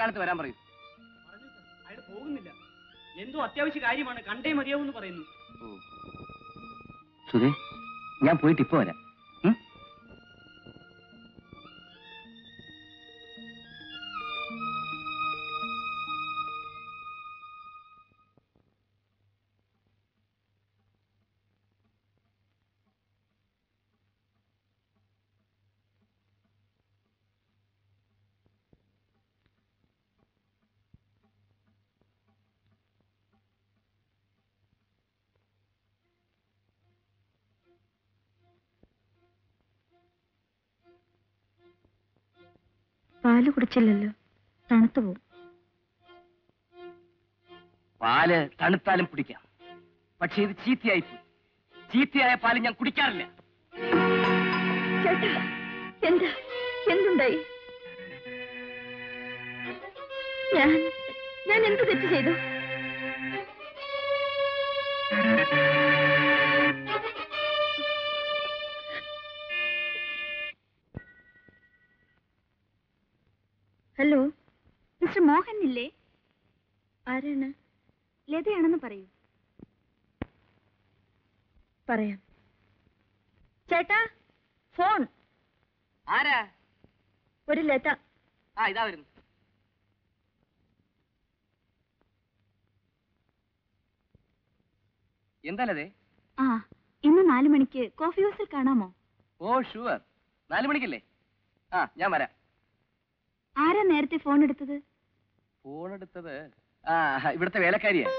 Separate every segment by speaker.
Speaker 1: കല്യാണത്തിന് വരാൻ പറയൂ
Speaker 2: പറഞ്ഞു സർ അയാൾ പോകുന്നില്ല എന്തോ അത്യാവശ്യ കാര്യമാണ് കണ്ടേ മതിയാവും എന്ന് പറയുന്നു
Speaker 1: സുധേ ഞാൻ പോയിട്ട് ഇപ്പൊ വരാം ഉം?
Speaker 3: പാല് കുടിച്ചില്ലല്ലോ തണുത്തു പോവും
Speaker 1: പാല് തണുത്താലും കുടിക്കാം പക്ഷെ ഇത് ചീത്തയായി പോയി ചീത്തയായ പാല് ഞാൻ കുടിക്കാറില്ല
Speaker 3: ചേട്ടാ എന്താ എന്തുണ്ടായി ഞാൻ ഞാൻ എന്ത് തെറ്റ് ചെയ്തു ഹലോ മിസ്റ്റർ മോഹൻ ഇല്ലേ ആരാണ് ലതയാണെന്ന് പറയൂ പറയാം ചേട്ടാ ഫോൺ
Speaker 1: ആരാ
Speaker 3: ഒരു ലത
Speaker 1: ആ ഇതാ വരുന്നു എന്താണതേ
Speaker 3: ആ ഇന്ന് നാലു മണിക്ക് കോഫി ഹൗസിൽ കാണാമോ
Speaker 1: ഓ ഷുവർ നാലു മണിക്കല്ലേ ആ ഞാൻ വരാം
Speaker 3: ആരാ നേരത്തെ ഫോൺ എടുത്തത്
Speaker 1: ഫോൺ എടുത്തത് ആ ഇവിടുത്തെ വേലക്കാരിയാ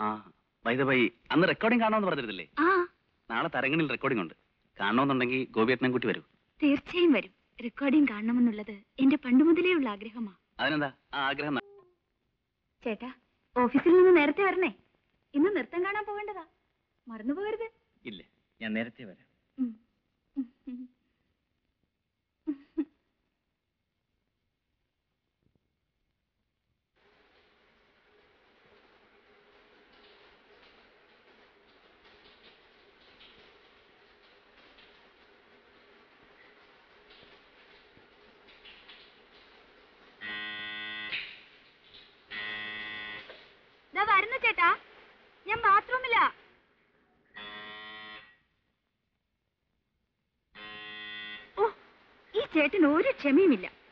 Speaker 4: ആ ബൈ ബൈ അന്ന് റെക്കോർഡിംഗ് കാണാമെന്ന് പറഞ്ഞിരുന്നില്ലേ
Speaker 3: ആ
Speaker 4: നാളെ തരങ്ങണിൽ റെക്കോർഡിംഗ് ഉണ്ട് കാണണമെന്നുണ്ടെങ്കിൽ ഗോപിയേട്ടനെ കൂട്ടി വരൂ
Speaker 3: തീർച്ചയായും വരും റെക്കോർഡിംഗ് കാണണമെന്നുള്ളത് എന്റെ പണ്ട് മുതലേ ഉള്ള ആഗ്രഹമാ
Speaker 4: അതിനെന്താ ആ ആഗ്രഹം ന-
Speaker 3: ചേട്ടാ ഓഫീസിൽ നിന്ന് നേരത്തെ വരണേ ഇന്ന് നൃത്തം കാണാൻ പോകേണ്ടതാ മറന്നു പോകരുത്
Speaker 1: ഇല്ല ഞാൻ നേരത്തെ വരാം
Speaker 3: ഉം. ഉം. ദാ വരുന്നു ചേട്ടാ ഞാൻ ബാത്റൂമിലാ ഓ ഈ ചേട്ടന് ഒരു ക്ഷമയുമില്ല